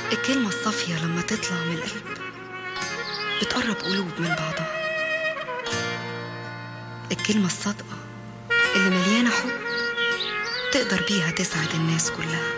الكلمة الصافية لما تطلع من القلب بتقرب قلوب من بعضها الكلمة الصادقة اللي مليانة حب تقدر بيها تسعد الناس كلها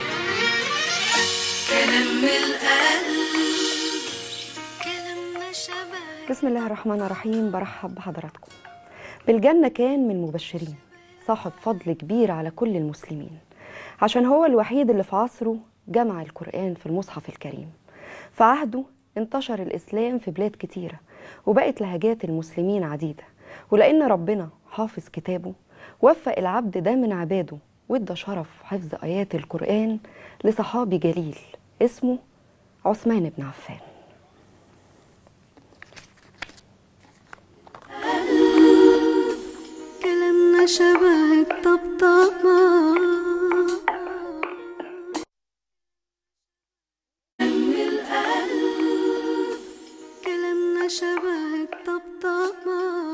كلام من القلب كلامنا شبه بسم الله الرحمن الرحيم برحب بحضراتكم بالجنة كان من المبشرين صاحب فضل كبير على كل المسلمين عشان هو الوحيد اللي في عصره جمع القرآن في المصحف الكريم في عهده انتشر الإسلام في بلاد كتيرة وبقت لهجات المسلمين عديدة ولأن ربنا حافظ كتابه وفق العبد ده من عباده وادى شرف حفظ آيات القرآن لصحابي جليل اسمه عثمان بن عفان كلامنا شبه الطبطبة كلامنا شبه الطبطبة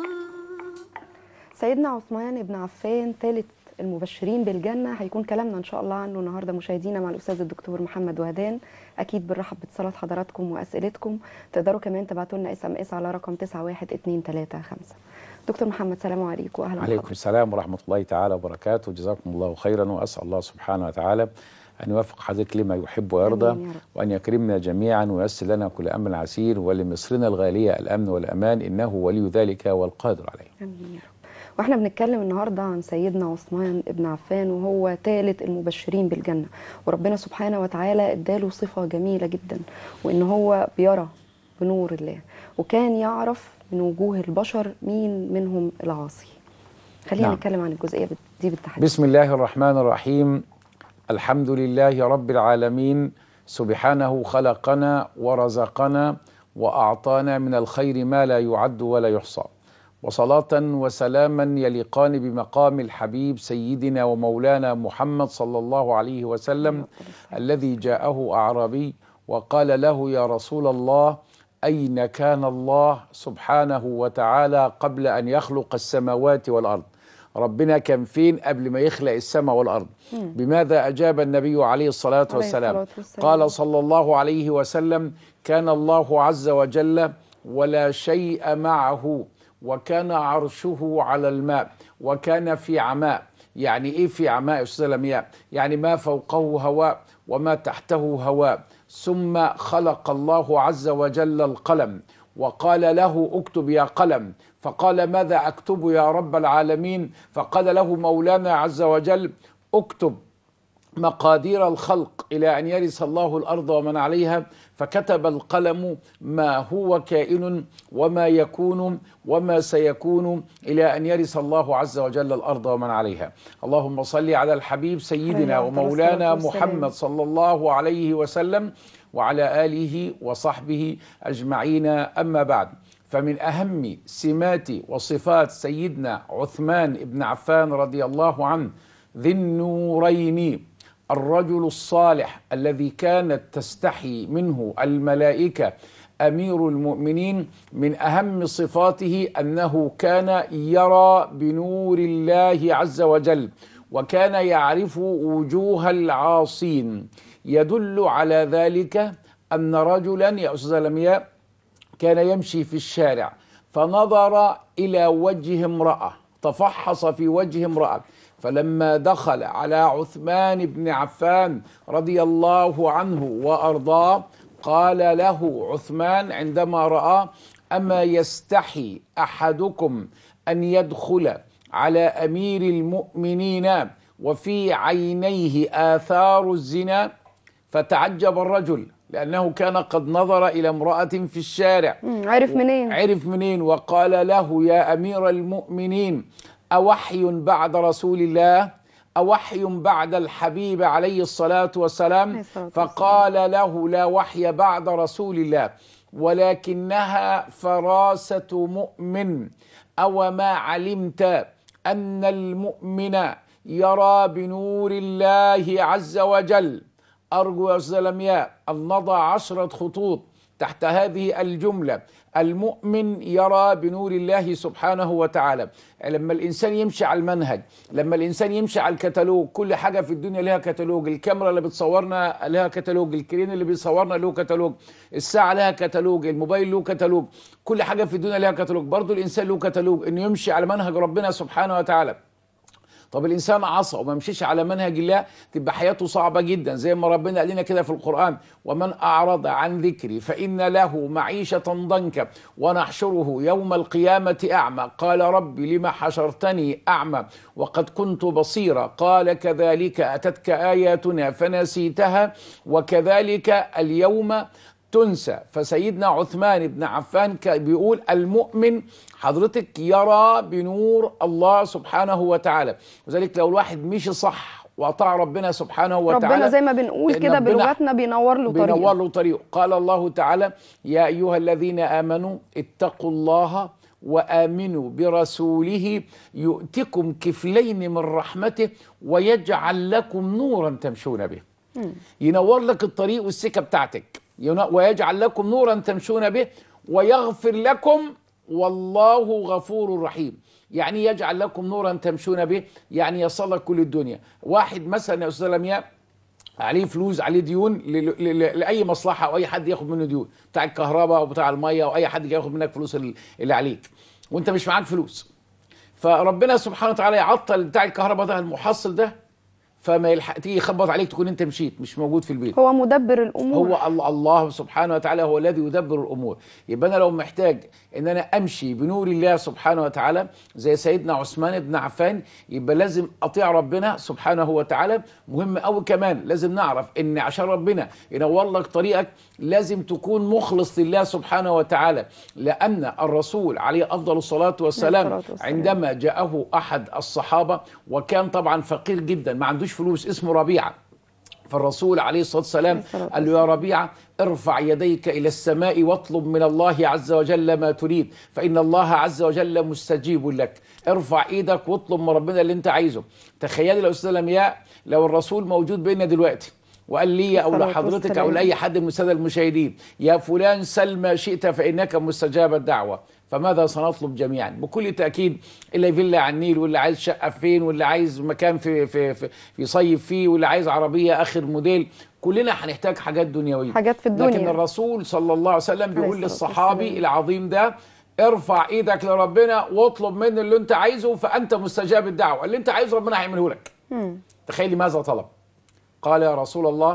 سيدنا عثمان بن عفان ثالث المبشرين بالجنة هيكون كلامنا إن شاء الله عنه النهاردة مشاهدينا مع الأستاذ الدكتور محمد وهدان أكيد بنرحب باتصالات حضراتكم وأسئلتكم تقدروا كمان تبعتوا لنا اس ام اس على رقم 91235 دكتور محمد سلام عليكم وأهلا عليكم بحضرتك. السلام ورحمة الله تعالى وبركاته جزاكم الله خيرا وأسأل الله سبحانه وتعالى أن يوفق حضرتك لما يحب ويرضى آمين يا رب. وأن يكرمنا جميعا وييسر لنا كل أمر عسير ولمصرنا الغالية الأمن والأمان إنه ولي ذلك والقادر عليه آمين يا رب واحنا بنتكلم النهارده عن سيدنا عثمان بن عفان وهو ثالث المبشرين بالجنه وربنا سبحانه وتعالى اداله صفه جميله جدا وان هو بيرى بنور الله وكان يعرف من وجوه البشر مين منهم العاصي خلينا نعم. نتكلم عن الجزئيه دي بالتحديد بسم الله الرحمن الرحيم الحمد لله رب العالمين سبحانه خلقنا ورزقنا وأعطانا من الخير ما لا يعد ولا يحصى وصلاة وسلاما يليقان بمقام الحبيب سيدنا ومولانا محمد صلى الله عليه وسلم الذي جاءه أعرابي وقال له يا رسول الله أين كان الله سبحانه وتعالى قبل أن يخلق السماوات والأرض ربنا كان فين قبل ما يخلق السماء والأرض بماذا أجاب النبي عليه الصلاة عليه والسلام الصلاة والسلام. قال صلى الله عليه وسلم كان الله عز وجل ولا شيء معه وكان عرشه على الماء وكان في عماء يعني ايه في عماء يا استاذ لمياء يعني ما فوقه هواء وما تحته هواء ثم خلق الله عز وجل القلم وقال له اكتب يا قلم فقال ماذا اكتب يا رب العالمين فقال له مولانا عز وجل اكتب مقادير الخلق إلى أن يرث الله الأرض ومن عليها فكتب القلم ما هو كائن وما يكون وما سيكون إلى أن يرث الله عز وجل الأرض ومن عليها اللهم صل على الحبيب سيدنا عليه أفضل ومولانا الصلاة والسلام. محمد صلى الله عليه وسلم وعلى آله وصحبه أجمعين أما بعد فمن أهم سمات وصفات سيدنا عثمان بن عفان رضي الله عنه ذي النورين الرجل الصالح الذي كانت تستحي منه الملائكة أمير المؤمنين من أهم صفاته أنه كان يرى بنور الله عز وجل وكان يعرف وجوه العاصين يدل على ذلك أن رجلا يا أستاذ لمياء كان يمشي في الشارع فنظر إلى وجه امرأة تفحص في وجه امرأة فلما دخل على عثمان بن عفان رضي الله عنه وأرضاه قال له عثمان عندما رأى أما يستحي أحدكم أن يدخل على أمير المؤمنين وفي عينيه آثار الزنا فتعجب الرجل لأنه كان قد نظر إلى امرأة في الشارع مم، عرف منين عرف منين وقال له يا أمير المؤمنين أوحي بعد رسول الله أوحي بعد الحبيب عليه الصلاة عليه والسلام الصلاة والسلام. فقال له لا وحي بعد رسول الله ولكنها فراسة مؤمن أو ما علمت أن المؤمن يرى بنور الله عز وجل أرجو يا أستاذ لمياء أن نضع عشرة خطوط تحت هذه الجملة المؤمن يرى بنور الله سبحانه وتعالى لما الإنسان يمشي على المنهج لما الإنسان يمشي على الكتالوج كل حاجة في الدنيا لها كتالوج الكاميرا اللي بتصورنا لها كتالوج الكرين اللي بيصورنا له كتالوج الساعة لها كتالوج الموبايل له كتالوج كل حاجة في الدنيا لها كتالوج برضو الإنسان له كتالوج إنه يمشي على منهج ربنا سبحانه وتعالى طب الانسان عصى وما مشيش على منهج الله تبقى حياته صعبه جدا زي ما ربنا قال لنا كده في القران ومن اعرض عن ذكري فان له معيشه ضنكا ونحشره يوم القيامه اعمى قال رب لم حشرتني اعمى وقد كنت بصيرا قال كذلك اتتك اياتنا فنسيتها وكذلك اليوم تنسى فسيدنا عثمان بن عفان كان بيقول المؤمن حضرتك يرى بنور الله سبحانه وتعالى وذلك لو الواحد مشي صح واطاع ربنا سبحانه وتعالى ربنا زي ما بنقول كده ربنا بلغتنا بينور له طريقه بينور له طريقه قال الله تعالى يا ايها الذين امنوا اتقوا الله وامنوا برسوله يؤتكم كفلين من رحمته ويجعل لكم نورا تمشون به ينور لك الطريق والسكه بتاعتك ين- ويجعل لكم نورا تمشون به ويغفر لكم والله غفور رحيم يعني يجعل لكم نورا تمشون به يعني يصل لك كل الدنيا واحد مثلا يا استاذ لمياء عليه فلوس عليه ديون ل- ل- ل- لاي مصلحه او اي حد ياخد منه ديون بتاع الكهرباء او بتاع الميه او اي حد جاي ياخد منك فلوس ال- اللي عليك وانت مش معاك فلوس فربنا سبحانه وتعالى يعطل بتاع الكهرباء ده المحصل ده فما يلحق تيجي يخبط عليك تكون انت مشيت مش موجود في البيت هو مدبر الامور هو الله, الله سبحانه وتعالى هو الذي يدبر الامور يبقى انا لو محتاج ان انا امشي بنور الله سبحانه وتعالى زي سيدنا عثمان بن عفان يبقى لازم اطيع ربنا سبحانه وتعالى مهم قوي كمان لازم نعرف ان عشان ربنا ينور لك طريقك لازم تكون مخلص لله سبحانه وتعالى لان الرسول عليه افضل الصلاه والسلام الصلاة والسلام. عندما جاءه احد الصحابه وكان طبعا فقير جدا ما عندوش فلوس اسمه ربيعه فالرسول عليه الصلاه والسلام عليه الصلاة قال له يا ربيعه ارفع يديك الى السماء واطلب من الله عز وجل ما تريد فان الله عز وجل مستجيب لك ارفع ايدك واطلب من ربنا اللي انت عايزه تخيلي لو استاذ لمياء لو الرسول موجود بيننا دلوقتي وقال لي او الصلاة لحضرتك والسلام. او لاي حد من الساده المشاهدين يا فلان سل ما شئت فانك مستجاب الدعوه فماذا سنطلب جميعا بكل تاكيد اللي فيلا على النيل واللي عايز شقه فين واللي عايز مكان في في في يصيف فيه واللي عايز عربيه اخر موديل كلنا هنحتاج حاجات دنيويه حاجات في الدنيا. لكن الرسول صلى الله عليه وسلم بيقول عليه الصلاة للصحابي والسلام. العظيم ده ارفع ايدك لربنا واطلب منه اللي انت عايزه فانت مستجاب الدعوه اللي انت عايزه ربنا هيعمله لك تخيلي ماذا طلب قال يا رسول الله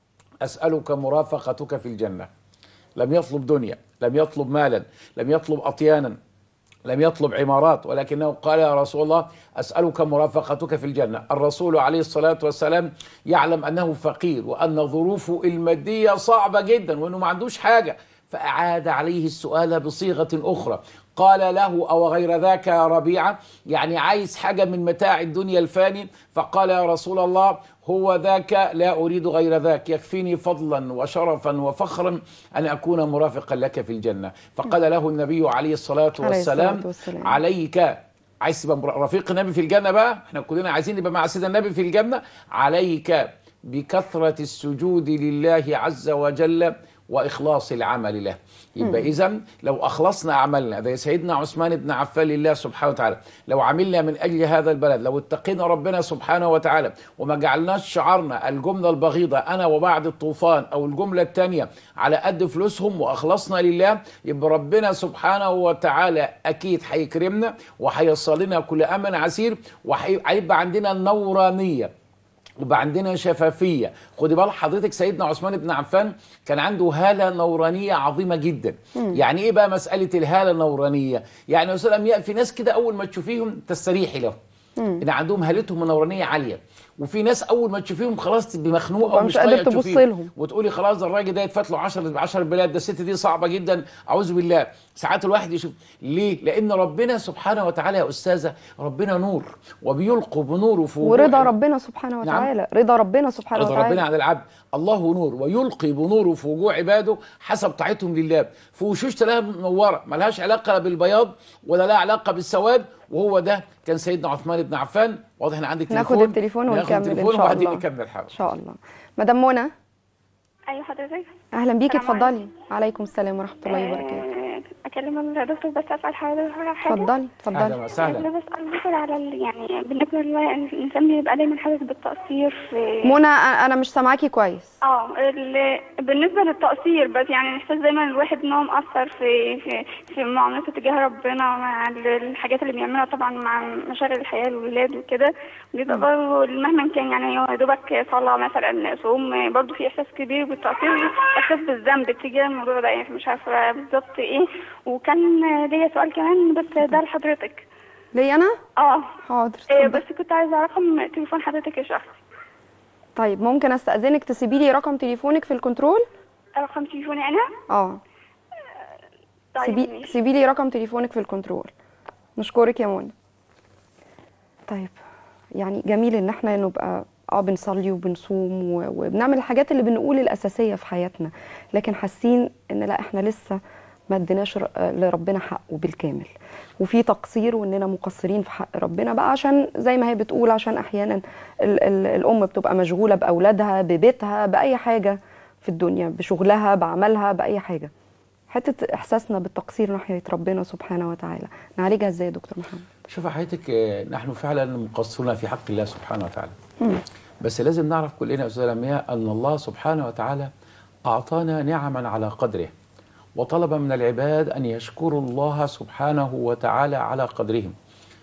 اسالك مرافقتك في الجنه لم يطلب دنيا لم يطلب مالا لم يطلب اطيانا لم يطلب عمارات ولكنه قال يا رسول الله اسالك مرافقتك في الجنه الرسول عليه الصلاه والسلام يعلم انه فقير وان ظروفه الماديه صعبه جدا وانه ما عندوش حاجه فاعاد عليه السؤال بصيغه اخرى قال له او غير ذاك يا ربيعه يعني عايز حاجه من متاع الدنيا الفاني فقال يا رسول الله هو ذاك لا اريد غير ذاك يكفيني فضلا وشرفا وفخرا ان اكون مرافقا لك في الجنه فقال له النبي عليه الصلاه عليه والسلام الصلاة والسلام. عليك عايز تبقى مر- رفيق النبي في الجنه بقى احنا كلنا عايزين نبقى مع سيدنا النبي في الجنه عليك بكثره السجود لله عز وجل واخلاص العمل له يبقى اذا لو اخلصنا اعمالنا زي سيدنا عثمان بن عفان لله سبحانه وتعالى لو عملنا من اجل هذا البلد لو اتقينا ربنا سبحانه وتعالى وما جعلناش شعارنا الجمله البغيضه انا وبعد الطوفان او الجمله الثانيه على قد فلوسهم واخلصنا لله يبقى ربنا سبحانه وتعالى اكيد هيكرمنا وهيصل لنا كل امن عسير وهيبقى عندنا النورانيه وبقى عندنا شفافيه خدي بال حضرتك سيدنا عثمان بن عفان كان عنده هاله نورانيه عظيمه جدا يعني ايه بقى مساله الهاله النورانيه يعني يا استاذ أمياء في ناس كده اول ما تشوفيهم تستريحي لهم ان عندهم هالتهم النورانيه عاليه وفي ناس اول ما تشوفيهم خلاص تبقي مخنوقه تبقى ومش مش قادر طايقة تبص تشوفيهم. لهم. وتقولي خلاص ده الراجل ده يتفات له 10 10 بلاد ده الست دي صعبه جدا اعوذ بالله ساعات الواحد يشوف ليه لان ربنا سبحانه وتعالى يا استاذه ربنا نور وبيلقوا بنوره في وجوه ورضا ربنا سبحانه نعم. وتعالى رضا ربنا سبحانه رضا ربنا وتعالى عن العبد الله نور ويلقي بنوره في وجوه عباده حسب طاعتهم لله في وشوش تلاقيها منوره ملهاش علاقه لا بالبياض ولا لها علاقه بالسواد وهو ده كان سيدنا عثمان بن عفان واضح ان عندك ناخد تليفون التليفون ناخد ونكمل التليفون ان شاء وبعدين الله نكمل الحلقه ان شاء الله مدام منى ايوه حضرتك اهلا بيكي السلام اتفضلي عليكم السلام ورحمه الله وبركاته آه، اكلم الدكتور بس اسال حضرتك على حاجه اتفضلي اهلا اتفضلي وسهلا انا بسال مثلا على ال- يعني بالنسبه للانسان بيبقى دايما حاسس بالتقصير في منى أ- انا مش سامعاكي كويس اه ال- بالنسبه للتقصير بس يعني احساس دايما الواحد ان هو مقصر في في في معاملته تجاه ربنا مع ال- الحاجات اللي بيعملها طبعا مع مشاغل الحياه الولاد وكده بيبقى برضه مهما كان يعني هو يا دوبك صلاه مثلا صوم برضه في احساس كبير بالتقصير احساس بالذنب تجاه الموضوع ده يعني مش عارفه بالظبط ايه وكان ليا سؤال كمان بس ده لحضرتك ليا انا اه حاضر إيه، اتفضلي. بس كنت عايزه رقم تليفون حضرتك الشخصي طيب ممكن استاذنك تسيبي لي رقم تليفونك في الكنترول رقم تليفوني انا اه طيب سيبي ماشي. سيبي لي رقم تليفونك في الكنترول نشكرك يا منى طيب يعني جميل ان احنا نبقى اه بنصلي وبنصوم و- وبنعمل الحاجات اللي بنقول الاساسيه في حياتنا لكن حاسين ان لا احنا لسه ما اديناش ر- آه لربنا حقه بالكامل وفي تقصير واننا مقصرين في حق ربنا بقى عشان زي ما هي بتقول عشان احيانا ال ال الام بتبقى مشغوله باولادها ببيتها باي حاجه في الدنيا بشغلها بعملها باي حاجه حته احساسنا بالتقصير ناحيه ربنا سبحانه وتعالى نعالجها ازاي يا دكتور محمد شوف حضرتك آه، نحن فعلا مقصرون في حق الله سبحانه وتعالى بس لازم نعرف كلنا يا استاذ لمياء ان الله سبحانه وتعالى اعطانا نعما على قدره وطلب من العباد ان يشكروا الله سبحانه وتعالى على قدرهم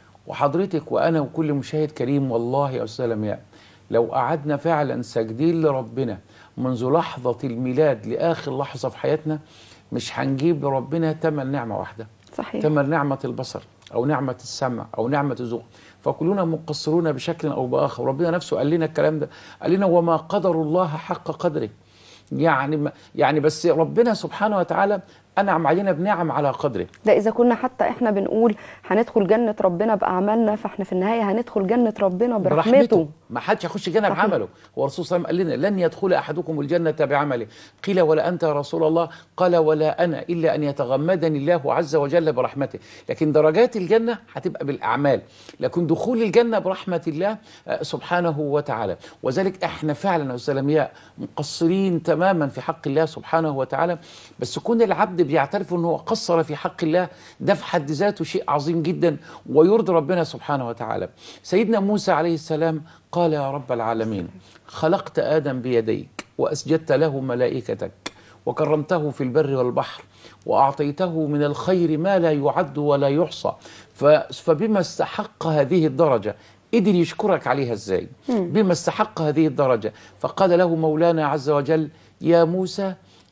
وحضرتك وانا وكل مشاهد كريم والله يا استاذ لمياء لو قعدنا فعلا ساجدين لربنا منذ لحظه الميلاد لاخر لحظه في حياتنا مش هنجيب لربنا تمن نعمه واحده صحيح تمن نعمة البصر أو نعمة السمع أو نعمة الذوق فكلنا مقصرون بشكل أو بآخر ربنا نفسه قال لنا الكلام ده قال لنا وما قدر الله حق قدره يعني ما يعني بس ربنا سبحانه وتعالى أنعم علينا بنعم على قدره ده اذا كنا حتى احنا بنقول هندخل جنه ربنا باعمالنا فاحنا في النهايه هندخل جنه ربنا برحمته, ما حدش يخش الجنه صحيح. بعمله هو الرسول صلى الله عليه وسلم قال لنا لن يدخل احدكم الجنه بعمله قيل ولا انت يا رسول الله قال ولا انا الا ان يتغمدني الله عز وجل برحمته لكن درجات الجنه هتبقى بالاعمال لكن دخول الجنه برحمه الله آه، سبحانه وتعالى وذلك احنا فعلا يا استاذ لمياء مقصرين تماما في حق الله سبحانه وتعالى بس كون العبد بيعترف انه قصر في حق الله ده في حد ذاته شيء عظيم جدا ويرضي ربنا سبحانه وتعالى سيدنا موسى عليه السلام قال يا رب العالمين خلقت ادم بيديك واسجدت له ملائكتك وكرمته في البر والبحر واعطيته من الخير ما لا يعد ولا يحصى ف- فبما استحق هذه الدرجه قدر يشكرك عليها ازاي بما استحق هذه الدرجه فقال له مولانا عز وجل يا موسى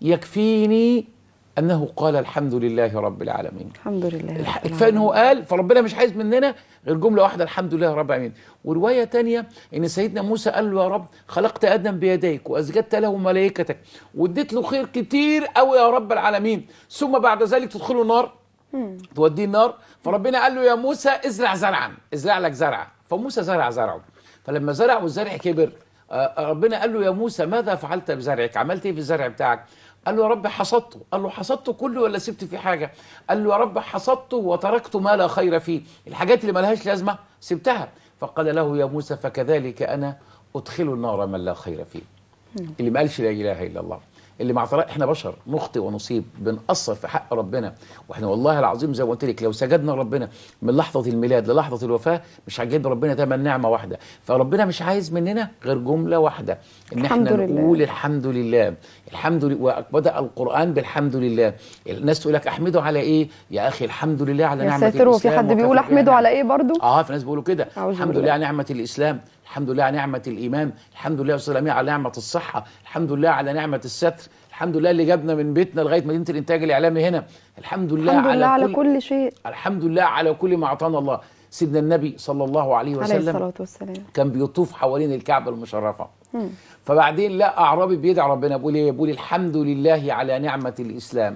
يكفيني انه قال الحمد لله رب العالمين الحمد لله الح- رب كفايه ان هو العالمين. قال فربنا مش عايز مننا غير جمله واحده الحمد لله رب العالمين وروايه تانية ان سيدنا موسى قال له يا رب خلقت ادم بيديك واسجدت له ملائكتك واديت له خير كتير قوي يا رب العالمين ثم بعد ذلك تدخله النار توديه النار فربنا قال له يا موسى ازرع زرعا ازرع لك زرعا فموسى زرع زرعه فلما زرع والزرع كبر آه، ربنا قال له يا موسى ماذا فعلت بزرعك عملت ايه في الزرع بتاعك قال له يا رب حصدته قال له حصدته كله ولا سبت فيه حاجه قال له يا رب حصدته وتركت ما لا خير فيه الحاجات اللي ملهاش لازمه سبتها فقال له يا موسى فكذلك انا ادخل النار من لا خير فيه اللي ما قالش لا اله الا الله اللي مع طريق احنا بشر نخطئ ونصيب بنقصر في حق ربنا واحنا والله العظيم زي ما قلت لك لو سجدنا ربنا من لحظه الميلاد للحظه الوفاه مش هنجد ربنا تمن نعمه واحده فربنا مش عايز مننا غير جمله واحده ان الحمد احنا لله. نقول الحمد لله الحمد لله وبدا القران بالحمد لله الناس تقول لك احمده على ايه يا اخي الحمد لله على يا نعمه ساتر هو في الإسلام حد بيقول وكفى بها احمده نعمة. على ايه برضو اه في ناس بيقولوا كده أعوذ الحمد بالله. لله على نعمه الاسلام الحمد لله على نعمه الايمان الحمد لله والسلام على نعمه الصحه الحمد لله على نعمه الستر الحمد لله اللي جابنا من بيتنا لغايه مدينه الانتاج الاعلامي هنا الحمد لله الحمد على لله على كل, كل شيء الحمد لله على كل ما اعطانا الله سيدنا النبي صلى الله عليه عليه وسلم الصلاه والسلام كان بيطوف حوالين الكعبه المشرفه فبعدين لا اعرابي بيدعي ربنا بيقول ايه بيقول الحمد لله على نعمه الاسلام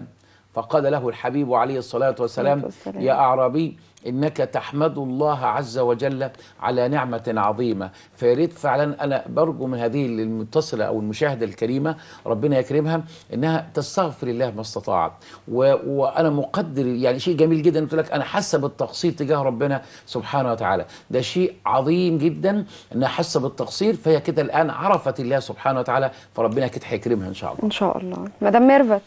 فقال له الحبيب عليه الصلاة والسلام والسلام. يا أعرابي إنك تحمد الله عز وجل على نعمة عظيمة فياريت فعلا أنا برجو من هذه المتصلة أو المشاهدة الكريمة ربنا يكرمها إنها تستغفر الله ما استطاعت و... وأنا مقدر يعني شيء جميل جدا قلت لك أنا حاسة بالتقصير تجاه ربنا سبحانه وتعالى ده شيء عظيم جدا إنها حاسة بالتقصير فهي كده الآن عرفت الله سبحانه وتعالى فربنا كده هيكرمها إن شاء الله ان شاء الله مدام ميرفت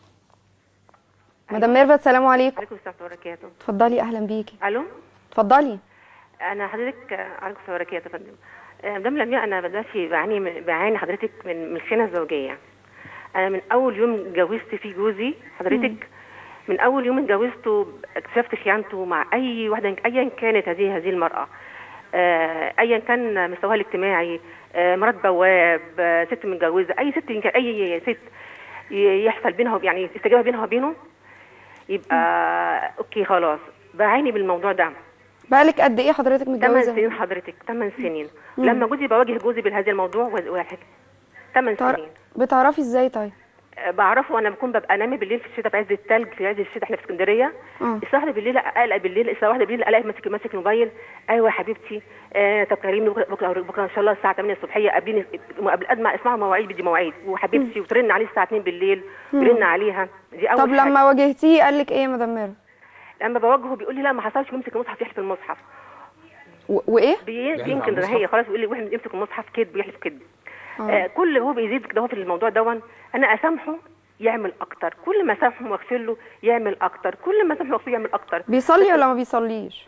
مدام ميرفت سلام عليكم عليكم السلام ورحمة الله وبركاته اتفضلي اهلا بيكي الو اتفضلي انا حضرتك عليكم السلام وبركاته يا فندم آه، مدام لمياء انا دلوقتي بعاني من بعاني حضرتك من من الخيانه الزوجيه انا من اول يوم اتجوزت فيه جوزي حضرتك من اول يوم اتجوزته اكتشفت خيانته مع اي واحده ايا كانت هذه هذه المراه آه، ايا كان مستواها الاجتماعي آه، مرات بواب آه، ست متجوزه اي ست يمكن اي ست ي- يحصل بينها يعني استجابه بينها وبينه يبقى اوكي خلاص بعاني بالموضوع ده بقالك قد ايه حضرتك ثمان متجوزه سنين حضرتك ثمان سنين لما جوزي بواجه جوزي بهذا الموضوع واحد ثمان بتعر- سنين بتعرفي ازاي طيب أه، بعرفه انا بكون ببقى نامي بالليل في الشتاء في عز الثلج في عز الشتاء احنا في اسكندريه اه. الساعه واحدة بالليل اقلق بالليل الساعه واحدة بالليل الاقي ماسك ماسك الموبايل ايوه يا حبيبتي آه طب كلمني بكره بكره بكره ان شاء الله الساعه 8 الصبحيه قابليني قبل قد ما اسمعوا مواعيد بدي مواعيد وحبيبتي وترن عليه الساعه 2 بالليل برن عليها دي اول طب حاجة. لما واجهتيه قال لك ايه يا مدام ميرفت لما بواجهه بيقول لي لا ما حصلش يمسك المصحف يحلف المصحف و- وايه بي- بيحلف يمكن على ده هي المصحف؟ خلاص بيقول لي واحد يمسك المصحف كده بيحلف كده آه. آه كل هو بيزيد كده هو في الموضوع دون انا اسامحه يعمل اكتر كل ما اسامحه واغفر له يعمل اكتر كل ما اسامحه واغفر له يعمل اكتر بيصلي ولا ما بيصليش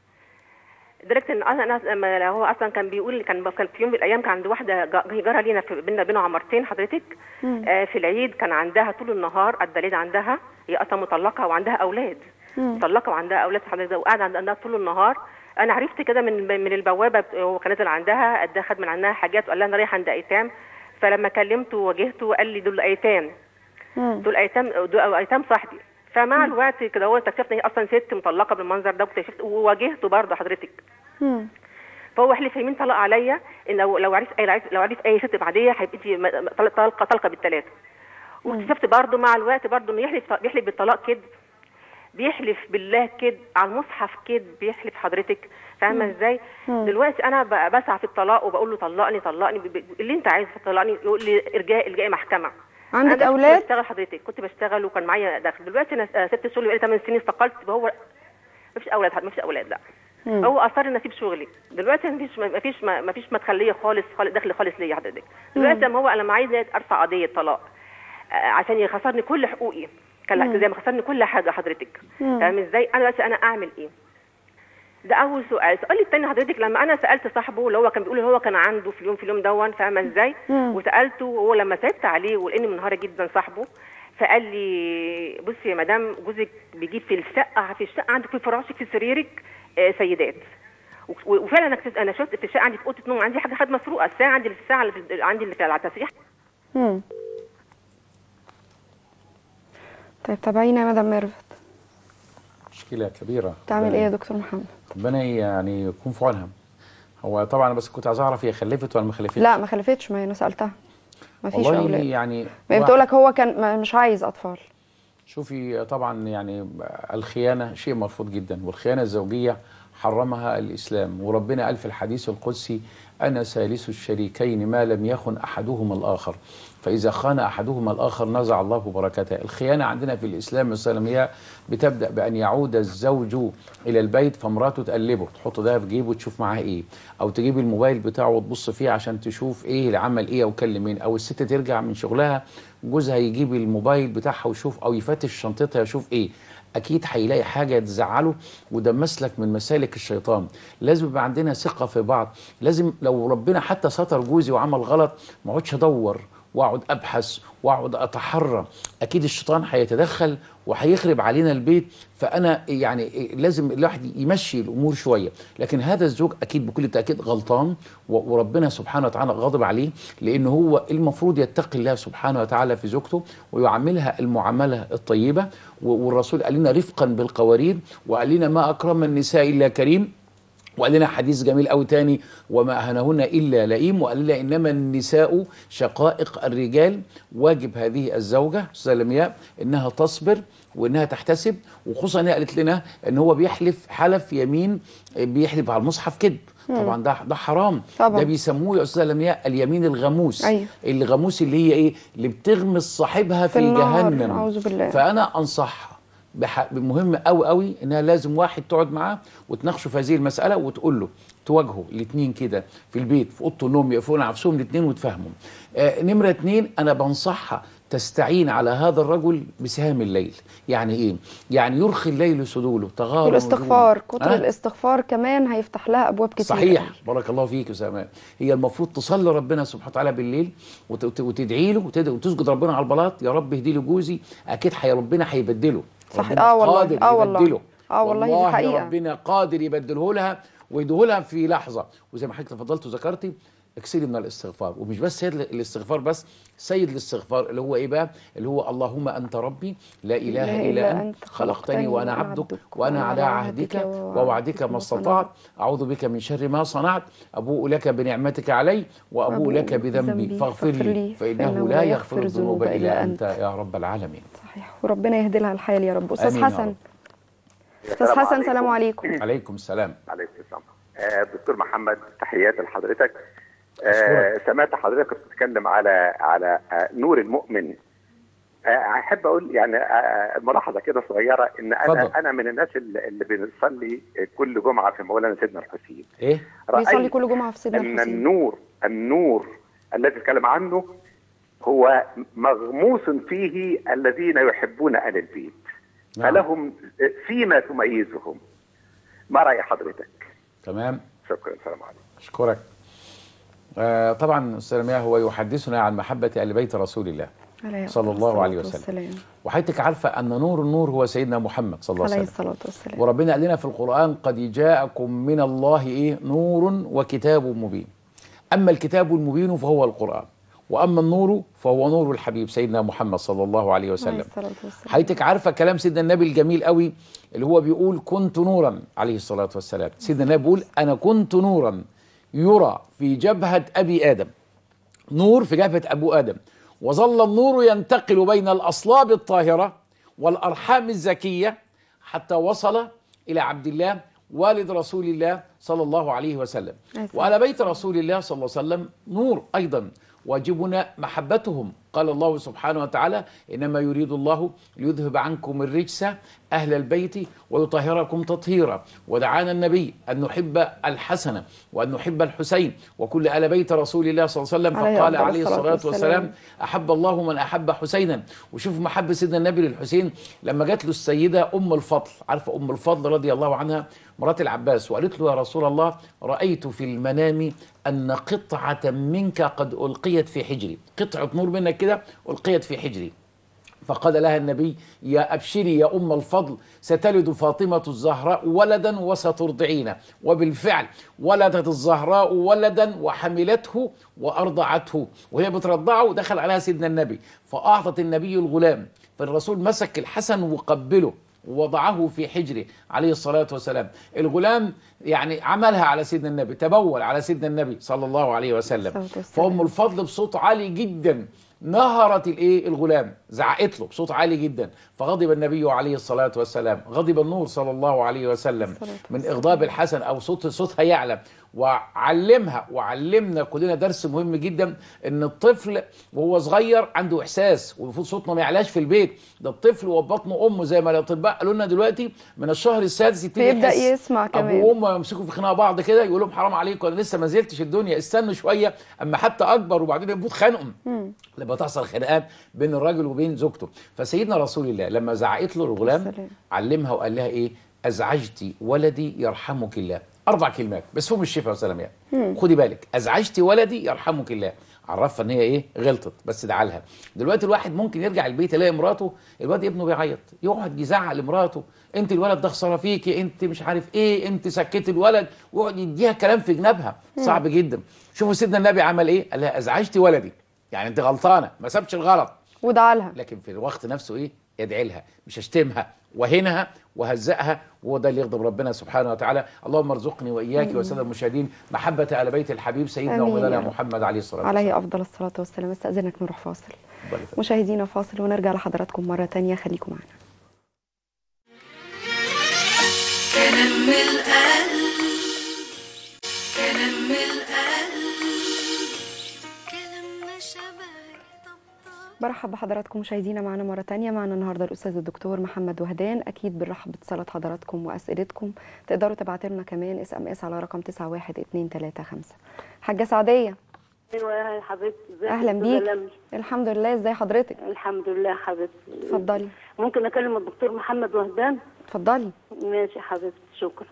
لدرجه ان انا أنا- لما هو اصلا كان بيقول كان كان في يوم من الايام كان عند واحده جا- جاره لينا في بينا بينه عمارتين حضرتك آه في العيد كان عندها طول النهار الدليل عندها هي اصلا مطلقه وعندها اولاد مطلقه وعندها اولاد حضرتك وقاعده عند- عندها طول النهار انا عرفت كده من من البوابه بت- هو كان نازل عندها اداها خد من عندها حاجات وقال لها انا رايح عند ايتام فلما كلمته وواجهته قال لي دول ايتام مم. دول ايتام دول ايتام صاحبي فمع الوقت كده هو اكتشفت ان هي اصلا ست مطلقه بالمنظر ده واكتشفت وواجهته برضه حضرتك مم. فهو حلف يمين طلق عليا ان لو لو عرف اي لو عرف اي ست بعديه هيبقى انت م- طلق- طلقه طلقه بالثلاثه واكتشفت برضه مع الوقت برضه انه يحلف بيحلف بالطلاق كده بيحلف بالله كده على المصحف كده بيحلف حضرتك فاهمه ازاي دلوقتي انا ب- بسعى في الطلاق وبقول له طلقني طلقني ب- ب- اللي انت عايزه طلقني يقول لي ارجاء الجاء محكمه عندك أنا أولاد؟ كنت بشتغل حضرتك كنت بشتغل وكان معايا دخل دلوقتي انا آه، سبت الشغل بقالي 8 سنين استقلت هو مفيش اولاد مفيش اولاد لا هو اصر ان اسيب شغلي دلوقتي مفيش مفيش مفيش مدخليه خالص خالص دخل خالص ليا حضرتك دلوقتي لما هو انا لما عايز ارفع قضيه طلاق آه، عشان يخسرني كل حقوقي كان زي ما خسرني كل حاجه حضرتك فاهم ازاي انا دلوقتي انا اعمل ايه ده اول سؤال السؤال الثاني حضرتك لما انا سالت صاحبه اللي هو كان بيقول ان هو كان عنده في اليوم في اليوم دون فاهمه ازاي وسالته وهو لما تعبت عليه ولاني منهاره جدا صاحبه فقال لي بصي يا مدام جوزك بيجيب في الشقه في الشقه عندك في فراشك في سريرك آه، سيدات و- وفعلا انا اكتشفت- انا شفت في الشقه عندي في اوضه نوم عندي حاجه خد مسروقه الساعه عندي الساعه اللي في عندي اللي في على التسريح مم. طيب تابعينا يا مدام ميرفت مشكلة كبيرة تعمل ايه يا دكتور محمد ربنا يعني يكون في عونها هو طبعا بس كنت عايز اعرف هي خلفت ولا ما خلفتش لا ما خلفتش ما انا سالتها ما فيش والله اولاد يعني ما هي بتقول لك هو كان ما- مش عايز اطفال شوفي طبعا يعني الخيانة شيء مرفوض جدا والخيانة الزوجية حرمها الإسلام وربنا قال في الحديث القدسي أنا ثالث الشريكين ما لم يخن أحدهما الآخر فإذا خان أحدهما الآخر نزع الله بركته الخيانة عندنا في الإسلام مثلا هي بتبدأ بأن يعود الزوج إلى البيت فمراته تقلبه تحط ده في جيبه وتشوف معاه إيه أو تجيب الموبايل بتاعه وتبص فيه عشان تشوف إيه اللي عمل إيه أو كلم مين أو الست ترجع من شغلها جوزها يجيب الموبايل بتاعها ويشوف أو يفتش شنطتها يشوف إيه اكيد هيلاقي حاجه تزعله وده مسلك من مسالك الشيطان لازم يبقى عندنا ثقه في بعض لازم لو ربنا حتى ستر جوزي وعمل غلط ما اقعدش ادور واقعد ابحث واقعد اتحرى اكيد الشيطان هيتدخل وهيخرب علينا البيت فانا يعني لازم الواحد يمشي الامور شويه لكن هذا الزوج اكيد بكل تاكيد غلطان و- وربنا سبحانه وتعالى غاضب عليه لان هو المفروض يتقي الله سبحانه وتعالى في زوجته ويعاملها المعامله الطيبه و- والرسول قال لنا رفقا بالقوارير وقال لنا ما اكرم النساء الا كريم وقال لنا حديث جميل قوي تاني وما اهنهن الا لئيم وقال لنا انما النساء شقائق الرجال واجب هذه الزوجه استاذه لمياء انها تصبر وانها تحتسب وخصوصا انها قالت لنا ان هو بيحلف حلف يمين بيحلف على المصحف كذب طبعا ده ده حرام طبعا. ده بيسموه يا استاذه لمياء اليمين الغموس أيوه. الغموس اللي هي ايه اللي بتغمس صاحبها في, في النار، جهنم أعوذ بالله. فانا انصحها بح- مهم قوي قوي انها لازم واحد تقعد معاه وتناقشوا في هذه المساله وتقول له تواجهوا الاثنين كده في البيت في اوضه النوم يقفون على نفسهم الاثنين وتفهموا آه نمره اثنين انا بنصحها تستعين على هذا الرجل بسهام الليل يعني ايه يعني يرخي الليل سدوله تغار والاستغفار وجوده. كتر آه؟ الاستغفار كمان هيفتح لها ابواب كتير صحيح قوي. بارك الله فيك يا سماء هي المفروض تصلي ربنا سبحانه وتعالى بالليل وت- وت- وتدعي له وتد- وتسجد ربنا على البلاط يا رب اهدي لي جوزي اكيد حي ربنا هيبدله صحيح. ربنا آه والله. قادر آه والله. يبدله. آه والله دي والله حقيقة. ربنا قادر يبدله لها ويديه لها في لحظه وزي ما حضرتك تفضلت وذكرتي اكسري من الاستغفار ومش بس سيد الاستغفار بس سيد الاستغفار اللي هو ايه بقى اللي هو اللهم انت ربي لا اله الا انت خلقتني وانا عبدك وانا على عهدك ووعدك ما استطعت اعوذ بك من شر ما صنعت ابوء لك بنعمتك علي وابوء وأبوء لك بذنبي بذنبي فاغفر فاغفر لي لي، فانه لا يغفر الذنوب الا انت يا رب العالمين صحيح وربنا يهدي لها الحال يا رب استاذ آمين يا حسن رب. استاذ حسن سلام عليكم عليكم السلام عليكم السلام آه، دكتور محمد تحياتي لحضرتك آه، أشكرك. سمعت حضرتك كنت بتتكلم على على آه، نور المؤمن آه، احب اقول يعني آه، ملاحظه كده صغيره ان اتفضل. انا انا من الناس اللي اللي بنصلي كل جمعه في مولانا سيدنا الحسين ايه بيصلي رأيت كل جمعه في سيدنا ان الحسين النور النور الذي تكلم عنه هو مغموس فيه الذين يحبون ال البيت نعم. فلهم فيما تميزهم ما راي حضرتك تمام شكرا السلام عليكم اشكرك آه طبعا استاذ مياه هو يحدثنا عن محبه ال بيت رسول الله عليه صلى أفضل الله عليه الصلاة وسلم. والسلام. وحضرتك عارفه ان نور النور هو سيدنا محمد صلى الله عليه عليه وسلم الصلاه والسلام وربنا قال لنا في القرآن قد جاءكم من الله إيه نور وكتاب مبين أما الكتاب المبين فهو القرآن وأما النور فهو نور الحبيب سيدنا محمد صلى الله عليه عليه وسلم الصلاه والسلام حضرتك عارفة كلام سيدنا النبي الجميل قوي اللي هو بيقول كنت نورا عليه الصلاة والسلام سيدنا النبي بيقول أنا كنت نورا يرى في جبهة أبي آدم نور في جبهة أبو آدم وظل النور ينتقل بين الأصلاب الطاهرة والأرحام الزكية حتى وصل إلى عبد الله والد رسول الله صلى الله عليه وسلم أسلم. وعلى بيت رسول الله صلى الله عليه وسلم نور أيضا واجبنا محبتهم قال الله سبحانه وتعالى إنما يريد الله ليذهب عنكم الرجس أهل البيت ويطهركم تطهيرا ودعانا النبي أن نحب الحسن وأن نحب الحسين وكل آل بيت رسول الله صلى الله عليه وسلم عليه فقال أفضل عليه الصلاة الصلاة والسلام. والسلام أحب الله من أحب حسينا وشوف محبة سيدنا النبي للحسين لما جات له السيدة أم الفضل عارفة أم الفضل رضي الله عنها مرات العباس وقالت له يا رسول الله رأيت في المنام أن قطعة منك قد ألقيت في حجري قطعة نور منك كده ألقيت في حجري فقال لها النبي يا أبشري يا أم الفضل ستلد فاطمة الزهراء ولدا وسترضعين وبالفعل ولدت الزهراء ولدا وحملته وأرضعته وهي بترضعه دخل عليها سيدنا النبي فأعطت النبي الغلام فالرسول مسك الحسن وقبله ووضعه في حجره عليه الصلاة والسلام الغلام يعني عملها على سيدنا النبي تبول على سيدنا النبي صلى الله عليه وسلم الصلاة والسلام. فأم الفضل بصوت عالي جدا نهرت الايه الغلام زعقت له بصوت عالي جدا فغضب النبي عليه الصلاه والسلام غضب النور صلى الله عليه وسلم الصلاة من اغضاب الحسن او صوت صوتها يعلى وعلمها وعلمنا كلنا درس مهم جدا ان الطفل وهو صغير عنده احساس والمفروض صوتنا ما يعلاش في البيت ده الطفل وهو في بطن امه زي ما الاطباء قالوا لنا دلوقتي من الشهر السادس يبتدي بيبدأ يحس. يسمع كمان. ابوه وامه يمسكوا في خناقه بعض كده يقول لهم حرام عليكم انا لسه ما زلتش الدنيا استنوا شويه اما حتى اكبر وبعدين يبقوا اتخانقوا لما تحصل خناقات بين الراجل وبين زوجته فسيدنا رسول الله لما زعقت له الغلام السلام. علمها وقال لها ايه ازعجتي ولدي يرحمك الله اربع كلمات بس فيهم الشفاء والسلام يعني خدي بالك ازعجتي ولدي يرحمك الله عرفها ان هي ايه غلطت بس دعا لها دلوقتي الواحد ممكن يرجع البيت يلاقي مراته الواد ابنه بيعيط يقعد يزعق لمراته انت الولد ده خساره فيكي انت مش عارف ايه انت سكتي الولد ويقعد يديها كلام في جنابها صعب جدا شوفوا سيدنا النبي عمل ايه قال لها ازعجتي ولدي يعني انت غلطانه ما سابش الغلط ودعا لها لكن في الوقت نفسه ايه يدعي لها مش اشتمها وهنها وهزقها وهو ده اللي يغضب ربنا سبحانه وتعالى اللهم ارزقني واياك والساده المشاهدين محبه ال بيت الحبيب سيدنا آمين ومولانا يا رب. محمد عليه الصلاه والسلام عليه افضل الصلاه والسلام استاذنك نروح فاصل اتفضل يا فندم. مشاهدينا فاصل ونرجع لحضراتكم مره تانية خليكم معنا كلام من القلب كلام من القلب كلام ما شبه طبطب برحب بحضراتكم مشاهدينا معنا مرة تانية معنا النهاردة الأستاذ الدكتور محمد وهدان أكيد بنرحب باتصالات حضراتكم وأسئلتكم تقدروا تبعتوا لنا كمان اس ام اس على رقم 91235 حاجة سعدية ايوه يا حبيبتي ازيك أهلا يا بيك أستاذة لمي؟ الحمد لله ازي حضرتك الحمد لله يا حبيبتي اتفضلي ممكن اكلم الدكتور محمد وهدان اتفضلي ماشي يا حبيبتي شكرا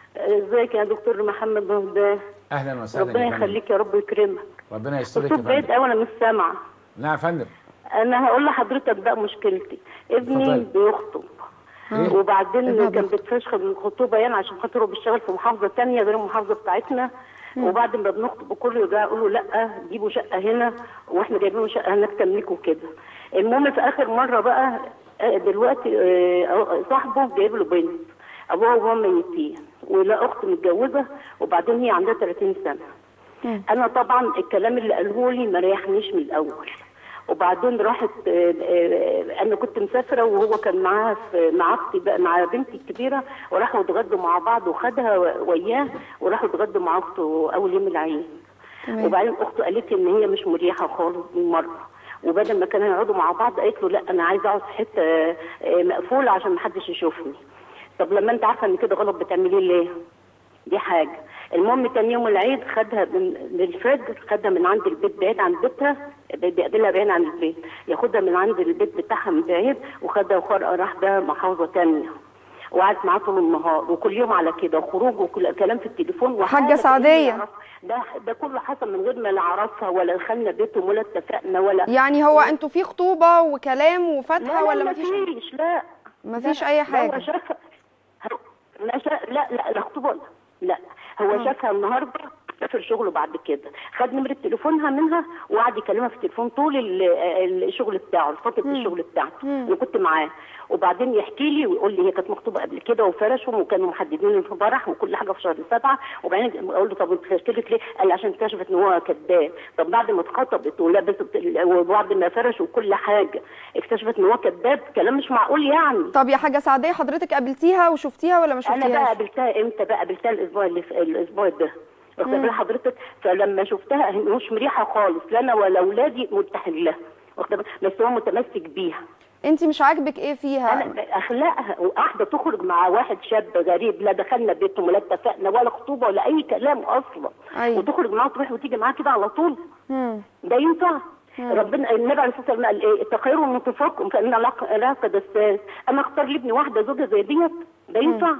ازيك يا دكتور محمد وهدان اهلا وسهلا ربنا يا فندم. يخليك يا رب يكرمك ربنا يسترك الصوت يا بعيد فندم قوي انا مش سامعه نعم يا فندم انا هقول لحضرتك بقى مشكلتي ابني اتفضلي. بيخطب إيه؟ وبعدين ابنها كان بيخطب. بيتفشخ من الخطوبه يعني عشان خاطر هو بيشتغل في محافظه تانية غير المحافظه بتاعتنا وبعد ما بنخطب كله يرجع يقولوا لا جيبوا شقه هنا واحنا جايبين شقه هناك تملكوا كده المهم في اخر مره بقى آه، دلوقتي آه، صاحبه جايب له بنت ابوها وهو ميتين ولا اخت متجوزه وبعدين هي عندها 30 سنه انا طبعا الكلام اللي قاله لي ما ريحنيش من الاول وبعدين راحت آه، آه، انا كنت مسافره وهو كان معاها في مع اختي بقى مع بنتي الكبيره وراحوا اتغدوا مع بعض وخدها وياه وراحوا اتغدوا مع اخته اول يوم العيد تمام. وبعدين اخته قالت لي ان هي مش مريحه خالص بالمره وبدل ما كانوا يقعدوا مع بعض قالت له لا انا عايزه اقعد في حته آه، آه، مقفوله عشان محدش يشوفني طب لما انت عارفه ان كده غلط بتعمليه ليه؟ دي حاجه المهم تاني يوم العيد خدها من للفجر خدها من عند البيت بعيد عن بيتها بيقابلها بعيد عن البيت ياخدها من عند البيت بتاعها من بعيد وخدها وخرق راح بها محافظه تانية وقعدت معاه طول النهار وكل يوم على كده وخروج وكل كلام في التليفون وحاجة حاجة سعدية. يعرف- ده ده كله حصل من غير ما نعرفها ولا دخلنا بيتهم ولا اتفقنا ولا يعني هو انتوا في خطوبة وكلام وفاتحة لا ولا لا مفيش مفيش لا مفيش لا. أي لا، حاجة. هو شافها هو- لا شا... لا لا لا خطوبه لا هو شافها النهارده سافر شغله بعد كده خد نمره تليفونها منها وقعد يكلمها في التليفون طول ال- الشغل بتاعه فتره الشغل بتاعته انا كنت معاه وبعدين يحكي لي ويقول لي هي كانت مخطوبه قبل كده وفرشهم وكانوا محددين الفرح وكل حاجه في شهر سبعه وبعدين اقول له طب انت فشكلت ليه؟ قال لي عشان اكتشفت ان هو كذاب طب بعد ما اتخطبت ولبست ال- وبعد ما فرشوا كل حاجه اكتشفت ان هو كذاب كلام مش معقول يعني طب يا حاجة سعدية حضرتك قابلتيها وشفتيها ولا ما انا بقى شفتيهاش قابلتها امتى بقى قابلتها الاسبوع اللي في الاسبوع ده واخد بال حضرتك فلما شفتها هي مش مريحه خالص لا انا ولا اولادي مرتاحين لها واخد بال- بس هو متمسك بيها انت مش عاجبك ايه فيها انا اخلاقها وقاعده تخرج مع واحد شاب غريب لا دخلنا بيتهم ولا اتفقنا ولا خطوبه ولا اي كلام اصلا أيوة. وتخرج معاه تروح وتيجي معاه كده على طول مم. ده ينفع ربنا النبي عليه الصلاه والسلام قال ايه تخيروا من نطفكم فان العلاقه دساس انا اختار لابني واحده زوجه زي ديت ده ينفع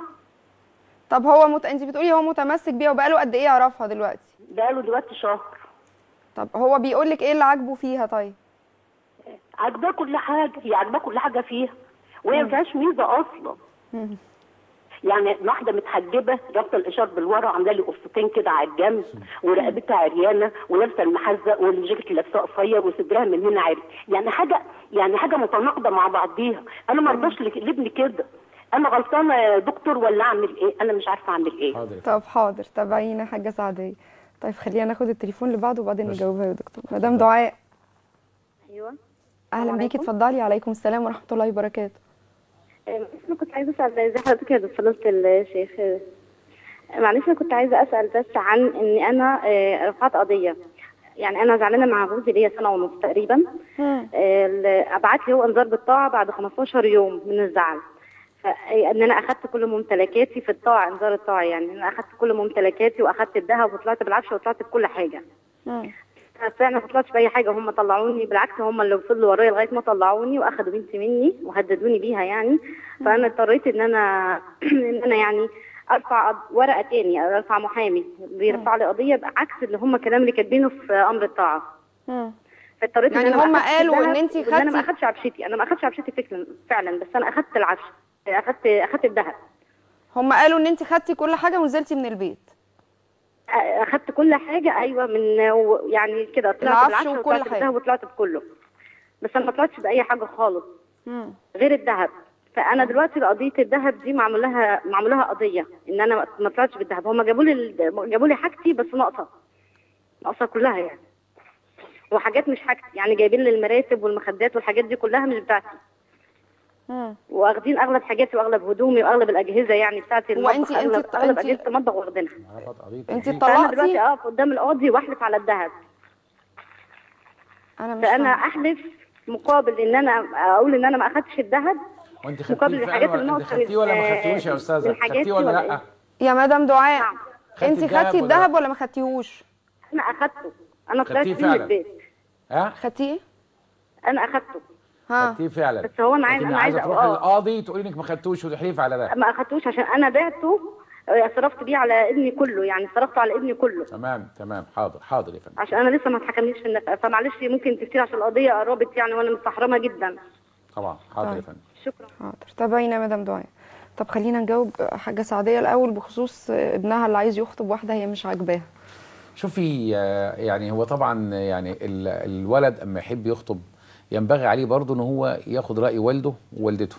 طب هو مت... انت بتقولي هو متمسك بيها وبقاله قد ايه يعرفها دلوقتي بقاله دلوقتي شهر طب هو بيقول لك ايه اللي عاجبه فيها طيب عاجباه كل حاجه هي عاجباه كل حاجه فيها وهي ما فيهاش ميزه اصلا يعني واحده متحجبه رابطه الاشار بالورا وعامله لي قصتين كده على الجنب ورقبتها عريانه ولابسه المحزق والجاكيت اللي لابساه قصير وصدرها من هنا عري يعني حاجه يعني حاجه متناقضه مع بعضيها انا ما ارضاش لك- لابني كده انا غلطانه يا دكتور ولا اعمل ايه انا مش عارفه اعمل ايه حاضر طب حاضر تابعينا حاجة سعدية طيب خلينا ناخد التليفون اللي بعده وبعدين نجاوبها يا دكتور مدام دعاء ايوه اهلا بيكي اتفضلي عليكم السلام ورحمة الله وبركاته انا كنت عايزه اسال ازي حضرتك يا دكتور الشيخ معلش انا كنت عايزه اسال بس عن ان انا آه، رفعت قضيه يعني انا زعلانه مع جوزي ليا سنه ونص تقريبا مم. آه، ال- ابعت لي هو انذار بالطاعه بعد 15 يوم من الزعل فان انا اخدت كل ممتلكاتي في الطاعه انذار الطاعه يعني ان انا اخدت كل ممتلكاتي واخدت الذهب وطلعت بالعفش وطلعت بكل حاجه مم. فعلا ما طلعتش باي حاجه هم طلعوني بالعكس هم اللي وصلوا ورايا لغايه ما طلعوني واخدوا بنتي مني وهددوني بيها يعني فانا اضطريت ان انا ان انا يعني ارفع قض- ورقه تاني ارفع محامي بيرفع لي قضيه بعكس اللي هم كلام اللي كاتبينه في امر الطاعه مم. فاضطريت يعني ان انا هم ما أخدش قالوا الذهب إن أنتِ وإن انا ما خدتي- اخدش عفشتي انا ما اخدش عفشتي فعلا فعلا بس انا اخدت العفش اخدت اخدت الذهب هم قالوا ان انت خدتي كل حاجة ونزلتي من البيت اخدت كل حاجه ايوه من يعني كده طلعت العفش بالعفش وكل وطلعت حاجة. بالذهب وطلعت بكله بس انا ما طلعتش باي حاجه خالص غير الذهب فانا دلوقتي قضيه الذهب دي معمول لها معمول لها قضيه ان انا ما طلعتش بالذهب هم جابوا لي ال- جابوا لي حاجتي بس ناقصه ناقصه كلها يعني وحاجات مش حاجتي يعني جايبين لي المراتب والمخدات والحاجات دي كلها مش بتاعتي مم. واخدين اغلب حاجاتي واغلب هدومي واغلب الاجهزه يعني بتاعتي هو المطبخ أنتي- اغلب أنتي- اغلب أنتي- اجهزه المطبخ واخدينها انت فانا اتطلقتي دلوقتي اقف قدام القاضي واحلف على الذهب انا مش فانا فاهمة. احلف مقابل ان انا اقول ان انا ما اخدتش الذهب وانت مقابل خدتيه الحاجات فعلا اللي ولا انت ناقصة خدتيه ولا ما من- خدتيهوش يا استاذه من حاجاتي خدتيه ولا ولا لا إيه؟ يا مدام دعاء نعم. خدتي انت الدهب خدتي ولا الذهب لا؟ ولا ما خدتيهوش انا اخدته انا طلعت خدتيه بيه من فعلا؟ البيت ها خدتيه انا اخدته ها خدتيه فعلا بس هو أنا عايز- لكن أنا عايزة- تروحي آه. للقاضي تقولي انك ما خدتوش وتحلفي على ده ما اخدتوش عشان انا بعته آه، صرفت بيه على ابني كله يعني صرفته على ابني كله تمام تمام حاضر حاضر يا فندم عشان انا لسه ما اتحكمليش في النفقه فمعلش ممكن تفتكر عشان القضيه قربت يعني وانا مستحرمه جدا طبعا حاضر يا طيب. فندم شكرا حاضر تابعينا يا مدام دعاء طب خلينا نجاوب حاجة سعدية الأول بخصوص ابنها اللي عايز يخطب واحدة هي مش عاجباها شوفي آه، يعني هو طبعا يعني ال- الولد اما يحب يخطب ينبغي عليه برضه ان هو ياخد راي والده ووالدته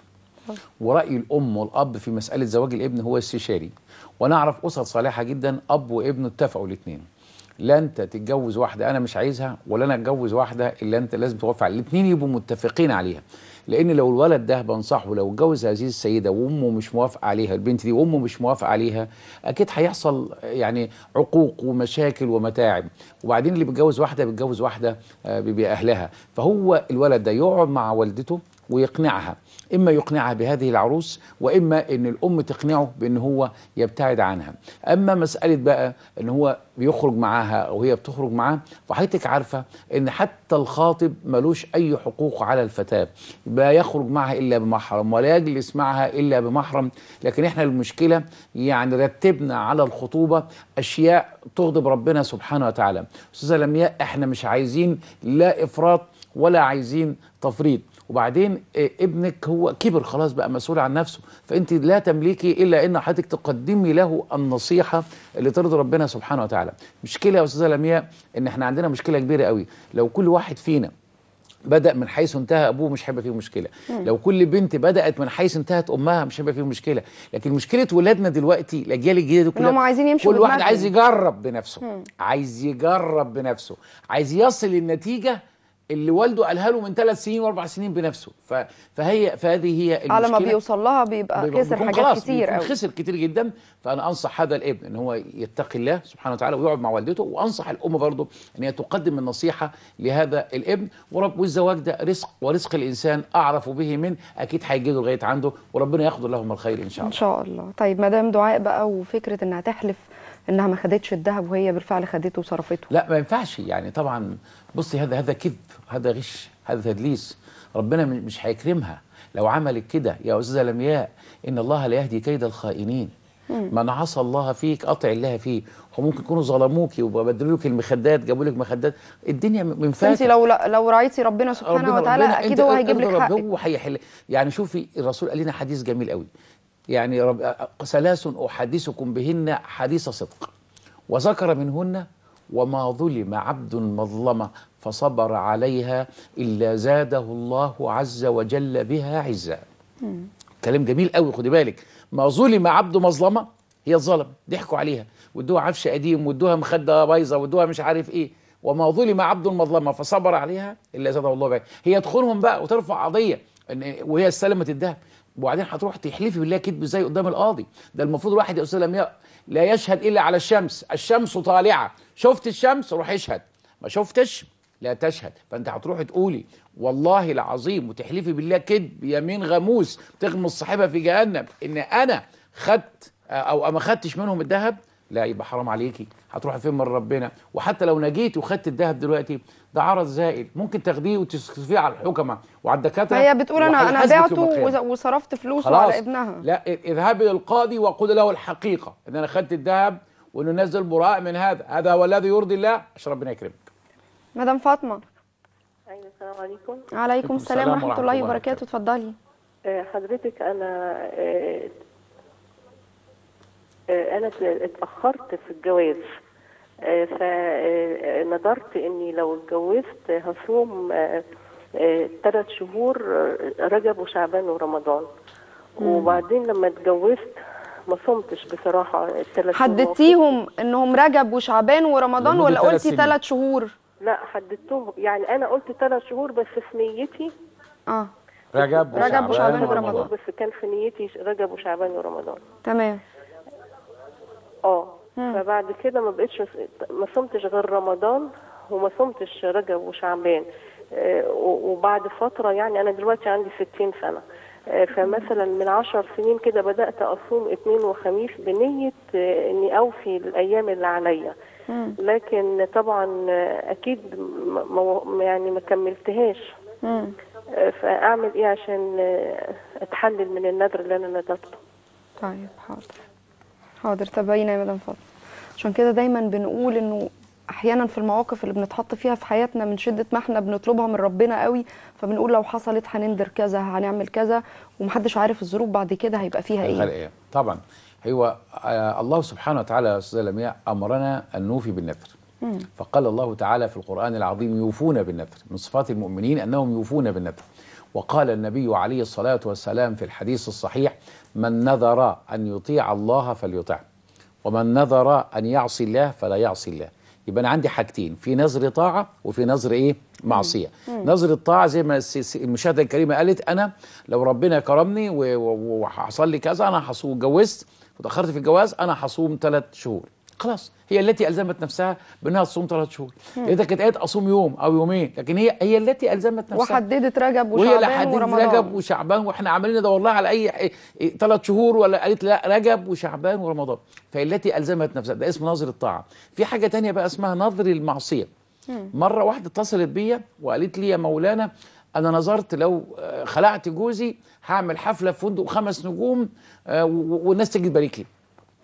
وراي الام والاب في مساله زواج الابن هو استشاري وانا اعرف اسر صالحه جدا اب وابن اتفقوا الاثنين لا انت تتجوز واحده انا مش عايزها ولا انا اتجوز واحده اللي انت لازم توافق عليها الاثنين يبقوا متفقين عليها لان لو الولد ده بنصحه لو اتجوز هذه السيده وامه مش موافقه عليها البنت دي وامه مش موافقه عليها اكيد هيحصل يعني عقوق ومشاكل ومتاعب وبعدين اللي بيتجوز واحده بيتجوز واحده آه، بيبقى اهلها فهو الولد ده يقعد مع والدته ويقنعها اما يقنعها بهذه العروس واما ان الام تقنعه بان هو يبتعد عنها اما مساله بقى ان هو بيخرج معاها او هي بتخرج معاه فحضرتك عارفه ان حتى الخاطب ملوش اي حقوق على الفتاه لا يخرج معها الا بمحرم ولا يجلس معها الا بمحرم لكن احنا المشكله يعني رتبنا على الخطوبه اشياء تغضب ربنا سبحانه وتعالى استاذه لمياء احنا مش عايزين لا افراط ولا عايزين تفريط وبعدين إيه، ابنك هو كبر خلاص بقى مسؤول عن نفسه فانت لا تملكي الا ان حضرتك تقدمي له النصيحه اللي ترضي ربنا سبحانه وتعالى مشكله يا استاذه لمياء ان احنا عندنا مشكله كبيره قوي لو كل واحد فينا بدأ من حيث انتهى أبوه مش هيبقى فيه مشكلة لو كل بنت بدأت من حيث انتهت أمها مش هيبقى فيه مشكلة لكن مشكلة ولادنا دلوقتي الأجيال الجديدة دي إن هم كلها عايزين يمشوا كل واحد بدماغهم. عايز يجرب بنفسه عايز يجرب بنفسه عايز يصل للنتيجة اللي والده قالها له من ثلاث سنين واربع سنين بنفسه ف... فهي فهذه هي المشكله على ما بيوصل لها بيبقى بيبقى- خسر بيكون حاجات خلاص كتير بيكون قوي خسر كتير جدا فانا انصح هذا الابن ان هو يتقي الله سبحانه وتعالى ويقعد مع والدته وانصح الام برضه ان هي تقدم النصيحه لهذا الابن ورب والزواج ده رزق ورزق الانسان اعرف به منه اكيد هيجده لغايه عنده وربنا ياخذ لهم الخير ان شاء ان الله شاء الله طيب مدام دعاء بقى وفكرة انها تحلف انها ما خدتش الذهب وهي بالفعل خدته وصرفته لا ما ينفعش يعني طبعا بصي هذا هذا كذب هذا غش هذا تدليس ربنا م- مش هيكرمها لو عملت كده يا استاذه لمياء ان الله لا يهدي كيد الخائنين من عصى الله فيك اطع الله فيه هم ممكن يكونوا ظلموكي وبدلوا لك المخدات جابوا لك مخدات الدنيا م- من بس فاتك انت لو لو راعيتي ربنا سبحانه ربنا وتعالى ربنا اكيد انت هو هيجيب ارضي لك رب- حقك هو هيحل يعني شوفي الرسول قال لنا حديث جميل قوي يعني رب ثلاث احدثكم بهن حديث صدق وذكر منهن وما ظلم عبد مظلمه فصبر عليها الا زاده الله عز وجل بها عزا كلام جميل قوي خدي بالك ما ظلم عبد مظلمه هي الظلم ضحكوا عليها وادوها عفش قديم وادوها مخده بايظه وادوها مش عارف ايه وما ظلم عبد مظلمه فصبر عليها الا زاده الله بها هي تخونهم بقى وترفع قضيه ان وهي استلمت الذهب وبعدين هتروح تحلفي بالله كذب ازاي قدام القاضي ده المفروض الواحد يا استاذ لمياء لا يشهد الا على الشمس الشمس طالعه شفت الشمس روح اشهد ما شفتش لا تشهد فانت هتروحي تقولي والله العظيم وتحلفي بالله كذب يمين غموس تغمس صاحبها في جهنم ان انا خدت او ما خدتش منهم الذهب لا يبقى حرام عليكي هتروحي فين من ربنا وحتى لو نجيت وخدت الذهب دلوقتي ده عرض زائل ممكن تاخديه وتصرفيه على الحكمه وعلى الدكاتره هي بتقول انا انا وهيحاسبك بعته يوم القيامة. وز- وصرفت فلوسه خلاص على ابنها لا اذهبي للقاضي وقل له الحقيقه ان انا خدت الذهب وانه نزل براء من هذا هذا هو الذي يرضي الله عشان ربنا يكرمك مدام فاطمه ايوه السلام عليكم عليكم السلام ورحمه الله وبركاته اتفضلي آه، حضرتك انا آه، آه، انا اتاخرت في الجواز فنظرت اني لو اتجوزت هصوم آه، ثلاث شهور آه، رجب وشعبان ورمضان وبعدين لما اتجوزت ما صمتش بصراحه الثلاث شهور حددتيهم انهم رجب وشعبان ورمضان لمدة ولا ثلاث قلتي سنين. ثلاث شهور لا حددتهم يعني انا قلت ثلاث شهور بس في نيتي اه رجب رجب وشعبان ورمضان. شهور بس كان في نيتي رجب وشعبان ورمضان تمام اه فبعد كده ما بقتش ما صمتش غير رمضان وما صمتش رجب وشعبان آه، و- وبعد فترة يعني أنا دلوقتي عندي 60 سنة آه، فمثلا من عشر سنين كده بدأت أصوم اثنين وخميس بنية آه، إني أوفي الأيام اللي عليا لكن طبعا آه، أكيد م- م- يعني ما كملتهاش مم. آه، فأعمل إيه عشان آه، أتحلل من النذر اللي أنا نذرته طيب حاضر حاضر تبينا يا مدام فاطمه عشان كده دايما بنقول انه احيانا في المواقف اللي بنتحط فيها في حياتنا من شده ما احنا بنطلبها من ربنا قوي فبنقول لو حصلت هنندر كذا هنعمل كذا ومحدش عارف الظروف بعد كده هيبقى فيها الخلق ايه ايه طبعا هو آه الله سبحانه وتعالى يا استاذ لمياء امرنا ان نوفي بالنذر فقال الله تعالى في القران العظيم يوفون بالنذر من صفات المؤمنين انهم يوفون بالنذر وقال النبي عليه الصلاه والسلام في الحديث الصحيح من نذر ان يطيع الله فليطعه ومن نذر ان يعصي الله فلا يعصي الله يبقى انا عندي حاجتين في نذر طاعه وفي نذر ايه معصيه نذر الطاعه زي ما الس- الس- المشاهده الكريمه قالت انا لو ربنا كرمني و- و- وحصل لي كذا انا هصوم اتجوزت وتاخرت في الجواز انا هصوم ثلاث شهور خلاص هي التي الزمت نفسها بانها تصوم ثلاث شهور اذا كانت قالت اصوم يوم او يومين لكن هي هي التي الزمت نفسها وحددت رجب وهي اللي وشعبان حددت ورمضان رجب وشعبان واحنا عمالين ندور لها على اي ثلاث شهور ولا قالت لا رجب وشعبان ورمضان فهي التي الزمت نفسها ده اسمه نظر الطاعه في حاجه تانية بقى اسمها نظر المعصيه مره واحده اتصلت بيا وقالت لي يا مولانا انا نظرت لو آه، خلعت جوزي هعمل حفله في فندق خمس نجوم آه، و- والناس تيجي تبارك لي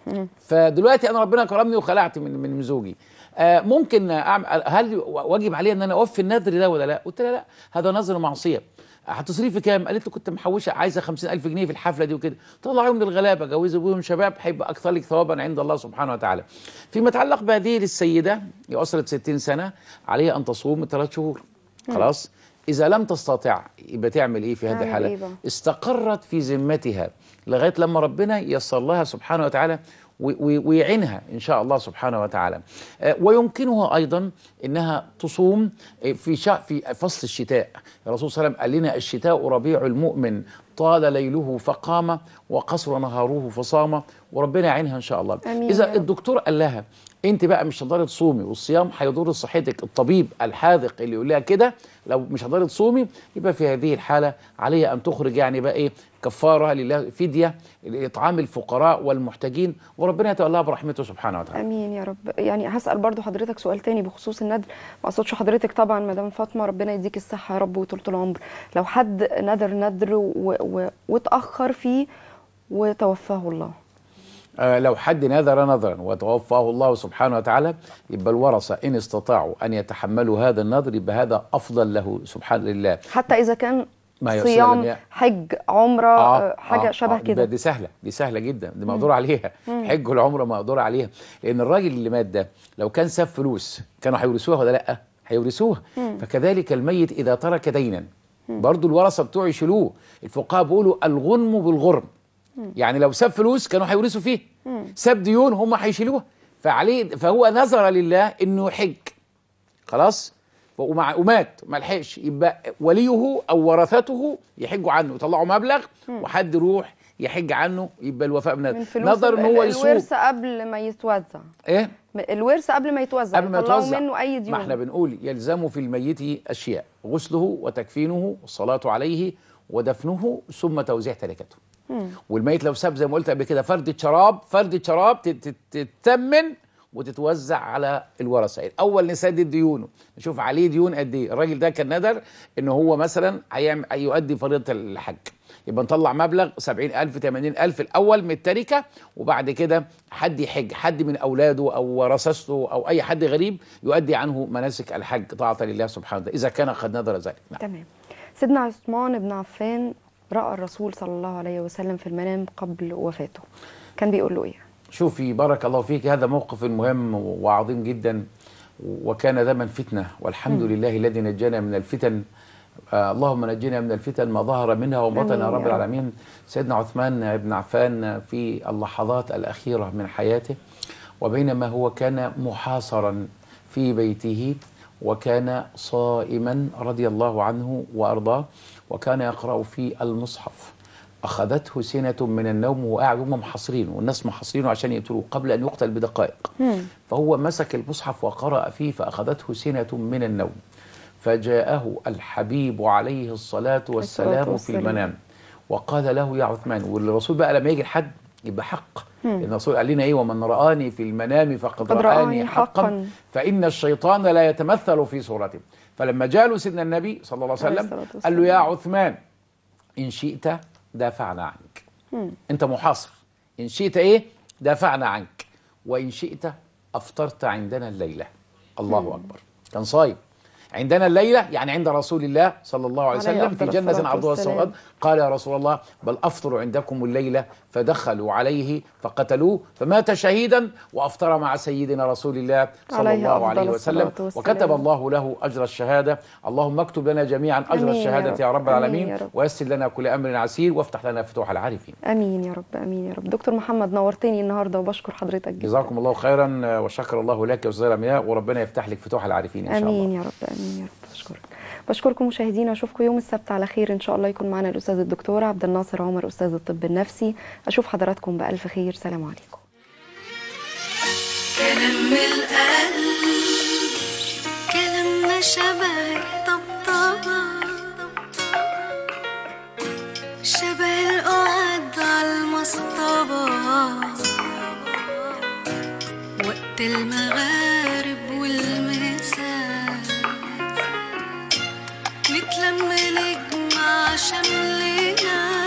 فدلوقتي انا ربنا كرمني وخلعت من من زوجي آه ممكن اعمل هل واجب علي ان انا اوفي النذر ده ولا لا قلت لها لا هذا نذر معصيه هتصرفي كام قالت لي كنت محوشه عايزه 50000 جنيه في الحفله دي وكده طلعيهم للغلابه جوزوا بيهم شباب هيبقى اكثر لك ثوابا عند الله سبحانه وتعالى فيما يتعلق بهذه السيده هي اسره 60 سنه عليها ان تصوم ثلاث شهور خلاص اذا لم تستطع يبقى تعمل ايه في هذه تعمل الحاله إيه بقى؟ استقرت في ذمتها لغايه لما ربنا ييسر لها سبحانه وتعالى و- و- ويعينها ان شاء الله سبحانه وتعالى آه، ويمكنها ايضا انها تصوم آه، في شا في فصل الشتاء الرسول صلى الله عليه وسلم قال لنا الشتاء ربيع المؤمن طال ليله فقام وقصر نهاره فصام وربنا يعينها ان شاء الله آمين يا اذا رب. الدكتور قال لها انت بقى مش هتقدري تصومي والصيام هيضر صحتك الطبيب الحاذق اللي يقول لها كده لو مش هتقدري تصومي يبقى في هذه الحاله عليها ان تخرج يعني بقى ايه كفاره لله فديه لاطعام الفقراء والمحتاجين وربنا يتولاها برحمته سبحانه وتعالى امين يا رب يعني هسال برضو حضرتك سؤال تاني بخصوص النذر ما اقصدش حضرتك طبعا مدام فاطمه ربنا يديك الصحه يا رب وطولة العمر لو حد نذر نذر و... و... واتاخر فيه وتوفاه الله آه، لو حد نذر نذرا وتوفاه الله سبحانه وتعالى يبقى الورثه ان استطاعوا ان يتحملوا هذا النذر يبقى هذا افضل له سبحان لله حتى اذا كان ما يا صيام سلام يا- حج عمره آه حاجه شبه ده كده دي سهله دي سهله جدا دي مقدور عليها حج والعمره مقدور عليها لان الراجل اللي مات ده لو كان ساب فلوس كانوا هيورثوها ولا لا هيورثوها فكذلك الميت اذا ترك دينا برضو الورثه بتوعه يشيلوه الفقهاء بيقولوا الغنم بالغرم يعني لو ساب فلوس كانوا هيورثوا فيه ساب ديون هم هيشيلوها فعليه فهو نذر لله انه يحج خلاص ومع ومات ما لحقش يبقى وليه او ورثته يحجوا عنه يطلعوا مبلغ وحد يروح يحج عنه يبقى الوفاء من بنذر فلوس نظر ان هو يصوم الورث قبل ما يتوزع ايه م- الورث قبل ما يتوزع قبل ما يطلعوا يتوزع منه اي ما احنا ديون بنقول يلزم في الميت اشياء غسله وتكفينه والصلاه عليه ودفنه ثم توزيع تركته والميت لو ساب زي ما قلت قبل كده فردة شراب فردة شراب تت- تت- تتمن وتتوزع على الورثه الاول نسدد ديونه نشوف عليه ديون قد ايه الراجل ده كان ندر ان هو مثلا هيعمل هيؤدي فريضه الحج يبقى نطلع مبلغ 70000 80000 الاول من التركه وبعد كده حد يحج حد من اولاده او ورثته او اي حد غريب يؤدي عنه مناسك الحج طاعه لله سبحانه وتعالى اذا كان قد نذر ذلك نعم. تمام سيدنا عثمان بن عفان راى الرسول صلى الله عليه وسلم في المنام قبل وفاته كان بيقول له ايه شوفي بارك الله فيك هذا موقف مهم وعظيم جدا وكان دما فتنه والحمد لله الذي نجانا من الفتن آه اللهم نجينا من الفتن ما ظهر منها وما بطن آمين يا يا رب رب. العالمين سيدنا عثمان بن عفان في اللحظات الأخيرة من حياته وبينما هو كان محاصرا في بيته وكان صائما رضي الله عنه وأرضاه وكان يقرأ في المصحف أخذته سنة من النوم وهو قاعد هم محاصرينه والناس محاصرينه عشان يقتلوه قبل أن يقتل بدقائق فهو مسك المصحف وقرأ فيه فأخذته سنة من النوم فجاءه الحبيب عليه الصلاة والسلام في والسلام. المنام وقال له يا عثمان والرسول بقى لما يجي الحد يبقى حق لأن الرسول قال لنا ايه ومن رآني في المنام فقد قد رآني رآني حقا حقاً. فإن الشيطان لا يتمثل في صورته فلما جاء له سيدنا النبي صلى الله عليه عليه وسلم الصلاة قال له يا عثمان إن شئت دافعنا عنك أنت محاصر إن شئت إيه دافعنا عنك وإن شئت أفطرت عندنا الليلة الله أكبر كان صايم عندنا الليلة يعني عند رسول الله صلى الله عليه عليه وسلم في أفضل جنة الصلاة عرضها والسلام. السماوات قال يا رسول الله بل أفطر عندكم الليلة فدخلوا عليه فقتلوه فمات شهيدا وأفطر مع سيدنا رسول الله صلى عليه الله أفضل عليه وسلم الصلاة والسلام. وكتب الله له أجر الشهادة اللهم اكتب لنا جميعا أجر آمين يا الشهادة رب. يا رب آمين العالمين يا رب. ويسر لنا كل أمر عسير وافتح لنا فتوح العارفين امين يا رب امين يا رب دكتور محمد نورتني النهارده وبشكر حضرتك جدا جزاكم الله خيرا وشكر الله لك يا أستاذ رمياء وربنا يفتح لك فتوح العارفين إن شاء الله امين يا رب امين يا رب بشكرك بشكركم مشاهدينا اشوفكم يوم السبت على خير ان شاء الله يكون معنا الاستاذ الدكتور عبد الناصر عمر استاذ الطب النفسي اشوف حضراتكم بالف خير سلام عليكم كلام من القلب كلام ما شبه الطبطبة شبه القعد على المصطبة وقت المغارب والمساء نتلم نجمع شملنا